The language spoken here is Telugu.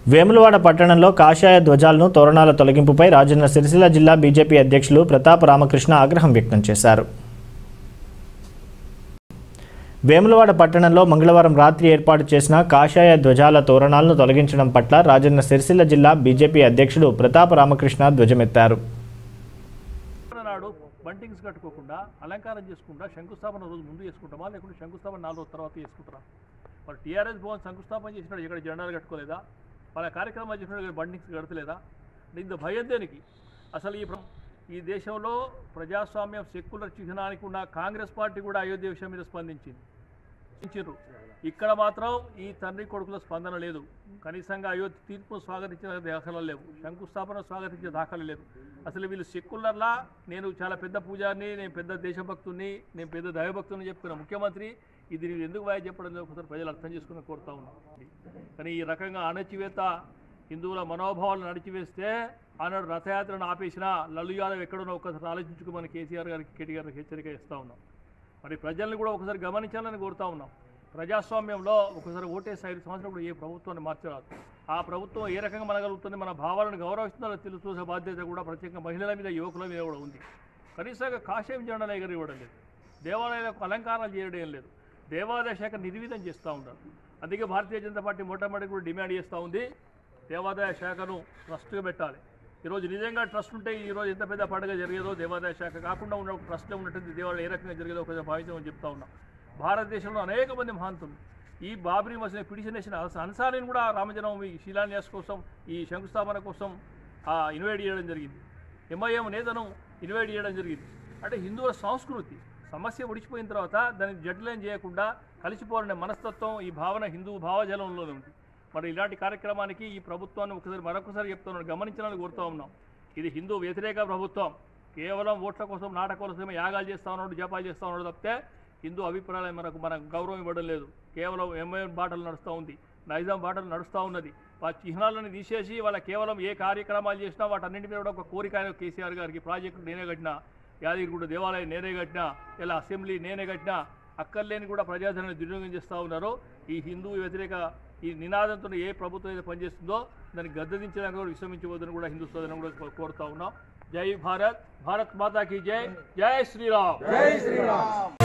వేములవాడ పట్టణంలో కాషాయ ధ్వజాలను తోరణాల తొలగింపుపై రాజన్న సిరిసిల్ల జిల్లా బీజేపీ అధ్యక్షులు ప్రతాప్ రామకృష్ణ ఆగ్రహం వ్యక్తం చేశారు వేములవాడ పట్టణంలో మంగళవారం రాత్రి ఏర్పాటు చేసిన కాషాయ ధ్వజాల తోరణాలను తొలగించడం పట్ల రాజన్న సిరిసిల్ల జిల్లా బీజేపీ అధ్యక్షుడు ప్రతాప్ రామకృష్ణ ధ్వజమెత్తారు నాడు బంటింగ్స్ కట్టుకోకుండా అలంకారం చేసుకుంటా శంకుస్థాపన రోజు ముందు చేసుకుంటామా లేకుంటే శంకుస్థాపన నాలుగు రోజుల తర్వాత చేసుకుంటారా మరి టీఆర్ఎస్ భవన్ శంకుస్థాపన చేసినాడు ఇక్కడ జెండాలు కట్టుకోలేదా వాళ్ళ కార్యక్రమాలు చేసినాడు ఇక్కడ బంటింగ్స్ కడతలేదా ఇంత భయం దేనికి అసలు ఈ ప్ర- ఈ దేశంలో ప్రజాస్వామ్యం సెక్యులర్ చిహ్నానికి ఉన్న కాంగ్రెస్ పార్టీ కూడా అయోధ్య విషయం మీద స్పందించింది స్పందించారు ఇక్కడ మాత్రం ఈ తండ్రి కొడుకుల స్పందన లేదు కనీసంగా అయోధ్య తీర్పును స్వాగతించిన దాఖలు లేవు శంకుస్థాపన స్వాగతించే దాఖలు లేదు అసలు వీళ్ళు సెక్యులర్లా నేను చాలా పెద్ద పూజారిని నేను పెద్ద దేశభక్తుని నేను పెద్ద దైవభక్తుని చెప్పుకున్న ముఖ్యమంత్రి ఇది నేను ఎందుకు వాయి చెప్పడం లేదు ఒకసారి ప్రజలు అర్థం చేసుకుని కోరుతా ఉన్నాను కానీ ఈ రకంగా అణచివేత హిందువుల మనోభావాలను నడిచివేస్తే ఆనాడు రథయాత్రను ఆపేసిన లల్లు యాదవ్ ఎక్కడున్నా ఒకసారి ఆలోచించుకోమని కేసీఆర్ గారికి కేటీ గారికి హెచ్చరిక ఇస్తా ఉన్నాం మరి ప్రజల్ని కూడా ఒకసారి గమనించాలని కోరుతా ఉన్నాం ప్రజాస్వామ్యంలో ఒకసారి ఓటేసి ఐదు సంవత్సరాలు కూడా ఏ ప్రభుత్వాన్ని మార్చరాదు ఆ ప్రభుత్వం ఏ రకంగా మనగలుగుతుంది మన భావాలను గౌరవిస్తుందో తెలుసు చూసే బాధ్యత కూడా ప్రత్యేకంగా మహిళల మీద యువకుల మీద కూడా ఉంది కనీసంగా కాషాయం జెండాలు ఎగరి ఇవ్వడం లేదు దేవాలయాలకు అలంకారాలు చేయడం లేదు దేవాదాయ శాఖ నిర్వీతం చేస్తూ ఉంటారు అందుకే భారతీయ జనతా పార్టీ మొట్టమొదటి కూడా డిమాండ్ చేస్తూ ఉంది దేవాదాయ శాఖను ట్రస్ట్గా పెట్టాలి ఈరోజు నిజంగా ట్రస్ట్ ఉంటే ఈరోజు ఎంత పెద్ద పండుగ జరిగేదో దేవాదాయ శాఖ కాకుండా ఉన్న ఒక ట్రస్ట్లో ఉన్నటువంటి దేవాలయం ఏ రకంగా జరిగేదో ఒకసారి భావించమని చెప్తా ఉన్నాం భారతదేశంలో అనేక మంది మహాంతులు ఈ బాబ్రీ మసీద్ పిటిషన్ వేసిన అన్సారీని కూడా రామజన్మభూమి శిలాన్యాస్ కోసం ఈ శంకుస్థాపన కోసం ఇన్వైట్ చేయడం జరిగింది ఎంఐఎం నేతను ఇన్వైట్ చేయడం జరిగింది అంటే హిందువుల సంస్కృతి సమస్య ఒడిచిపోయిన తర్వాత దాన్ని జడ్లేం చేయకుండా కలిసిపోవాలనే మనస్తత్వం ఈ భావన హిందూ భావజలంలోనే ఉంది మరి ఇలాంటి కార్యక్రమానికి ఈ ప్రభుత్వాన్ని ఒకసారి మరొకసారి చెప్తున్నాను గమనించాలని కోరుతా ఉన్నాం ఇది హిందూ వ్యతిరేక ప్రభుత్వం కేవలం ఓట్ల కోసం నాటక కోసమే యాగాలు చేస్తా ఉన్నాడు జపాలు చేస్తా ఉన్నాడు తప్పితే హిందూ అభిప్రాయాలు మనకు మనకు గౌరవం ఇవ్వడం లేదు కేవలం ఎంఐఎం బాటలు నడుస్తూ ఉంది నైజాం బాటలు నడుస్తూ ఉన్నది ఆ చిహ్నాలను తీసేసి వాళ్ళ కేవలం ఏ కార్యక్రమాలు చేసినా వాటన్నింటి మీద కూడా ఒక కోరిక ఆయన కేసీఆర్ గారికి ప్రాజెక్టు నేనే కట్టినా యాదగిరిగుట్ట దేవాలయం నేనే కట్టినా ఇలా అసెంబ్లీ నేనే కట్టినా అక్కర్లేని కూడా ప్రజాధనాన్ని దుర్వినియోగం చేస్తూ ఉన్నారు ఈ హిందూ వ్యతిరేక ఈ నినాదంతో ఏ ప్రభుత్వం అయితే పనిచేస్తుందో దాన్ని గద్దదించడానికి కూడా విశ్రమించవద్దని కూడా హిందూ సోదరులను కూడా కోరుతా ఉన్నాం జై భారత్ భారత్ మాతాకి జై జై శ్రీరామ్